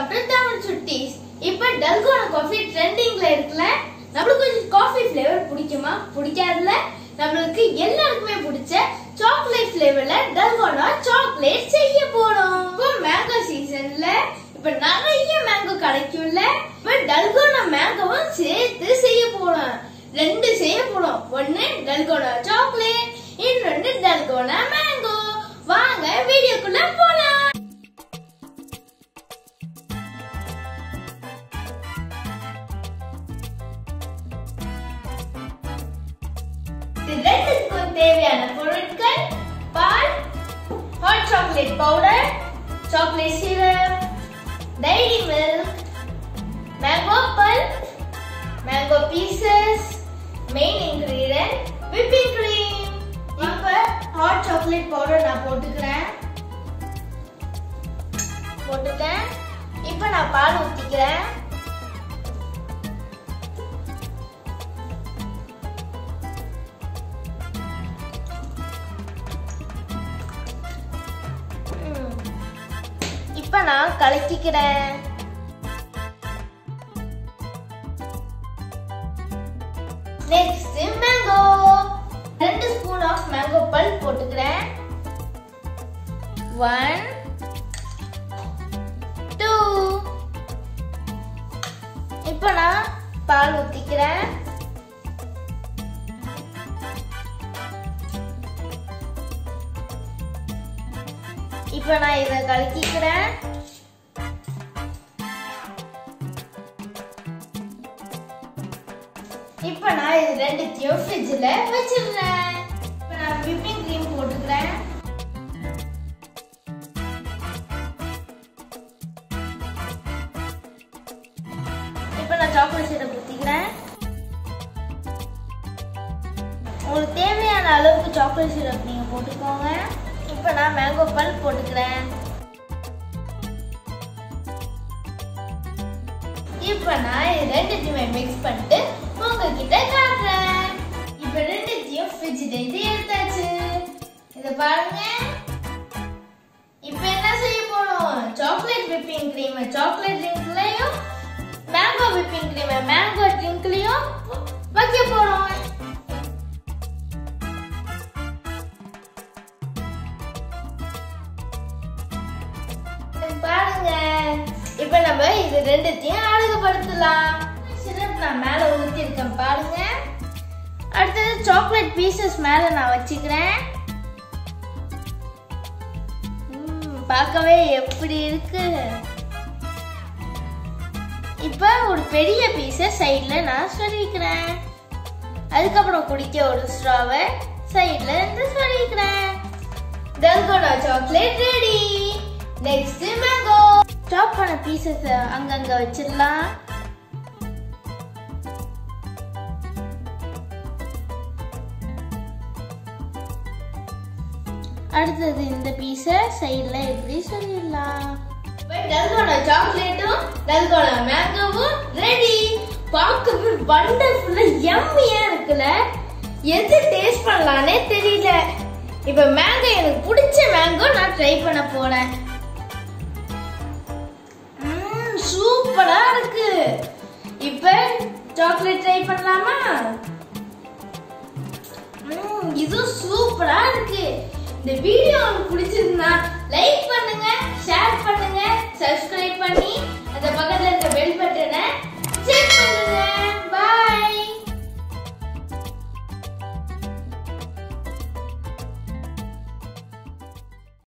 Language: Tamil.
வெல்கம் டு தமிழ் சுட்டீஸ் இப்போ டல்கோனா காஃபி ட்ரெண்டிங்ல இருக்குல்ல நம்மளுக்கு கொஞ்சம் காஃபி ஃப்ளேவர் பிடிக்குமா பிடிக்காதுல நம்மளுக்கு எல்லாருக்குமே பிடிச்ச சாக்லேட் ஃப்ளேவர்ல டல்கோனா சாக்லேட் செய்ய போறோம் இப்போ மேங்கோ சீசன்ல இப்ப நிறைய மேங்கோ கிடைக்கும்ல இப்ப டல்கோனா மேங்கோவும் சேர்த்து செய்ய போறோம் ரெண்டு செய்ய போறோம் ஒன்னு டல்கோனா சாக்லேட் இன்னொன்னு டல்கோனா மேங்கோ வாங்க வீடியோக்குள்ள போலாம் இது ரெண்டுக்கும் தேவையான பொருட்கள் பால் hot chocolate powder chocolate syrup Dairy Milk mango pulp mango pieces main ingredient whipping cream இப்ப ஹாட் சாக்லேட் பவுடர் நான் போட்டுக்கிறேன் போட்டுட்டேன் இப்ப நான் பால் ஊத்திக்கிறேன் ம். இப்ப நான் கலக்கிக்கிறேன் நெக்ஸ்ட் மேங்கோ ரெண்டு ஸ்பூன் ஆஃப் மேங்கோ பல்ப் போட்டுக்கிறேன் ஒன் டூ இப்போ நான் பால் ஊத்திக்கிறேன் இப்போ நான் இதை கலக்கிக்கிறேன் இப்போ நான் இது ரெண்டுத்தையும் ஃப்ரிட்ஜில் வச்சிடுறேன் இப்போ நான் விப்பிங் க்ரீம் போட்டுக்கிறேன் இப்போ நான் சாக்லேட் சிரப் ஊற்றிக்கிறேன் உங்களுக்கு தேவையான அளவுக்கு சாக்லேட் சிரப் நீங்கள் போட்டுக்கோங்க இப்போ நான் மேங்கோ பல்ப் போட்டுக்கிறேன் இப்போ நான் இது ரெண்டுத்தையுமே மிக்ஸ் பண்ணிட்டு உங்ககிட்ட காட்டுறேன் இப்போ ரெண்டுத்தையும் ஃப்ரிட்ஜில் இருந்து எடுத்தாச்சு இதை பாருங்க இப்போ என்ன செய்ய போறோம் சாக்லேட் விப்பிங் கிரீம் சாக்லேட் ட்ரிங்க்லயும் மேங்கோ விப்பிங் கிரீம் மேங்கோ ட்ரிங்க்லயும் வைக்க போறோம் பாருங்க இப்ப நம்ம இது ரெண்டுத்தையும் அழகுபடுத்தலாம் சிரப் நான் மேல ஊத்தி இருக்கேன் பாருங்க அடுத்தது சாக்லேட் பீசஸ் மேல நான் வச்சுக்கிறேன் ம், பார்க்கவே எப்படி இருக்கு இப்ப ஒரு பெரிய பீஸ சைடுல நான் சொருவிக்கிறேன் அதுக்கப்புறம் குடிக்க ஒரு ஸ்ட்ராவை சைடுல இருந்து சொருவிக்கிறேன் dalgona chocolate ready next mango chop பண்ண பீசஸ் அங்கங்க வச்சிடலாம் அடுத்தது இந்த பீஸை சைடுல எப்படி சொல்லிடலாம் டல்கோனா சாக்லேட்டும் டல்கோனா மேங்கோவும் ரெடி பார்க்கவே வண்டர்ஃபுல்லா யம்மியா இருக்குல்ல எது டேஸ்ட் பண்ணலானே தெரியல இப்ப மேங்கோ எனக்கு பிடிச்ச மேங்கோ நான் ட்ரை பண்ண போறேன் ம்ம், சூப்பரா இருக்கு இப்ப சாக்லேட் ட்ரை பண்ணலாமா ம்ம், இது சூப்பரா இருக்கு இந்த வீடியோ உங்களுக்கு பிடிச்சிருந்தா லைக் பண்ணுங்க ஷேர் பண்ணுங்க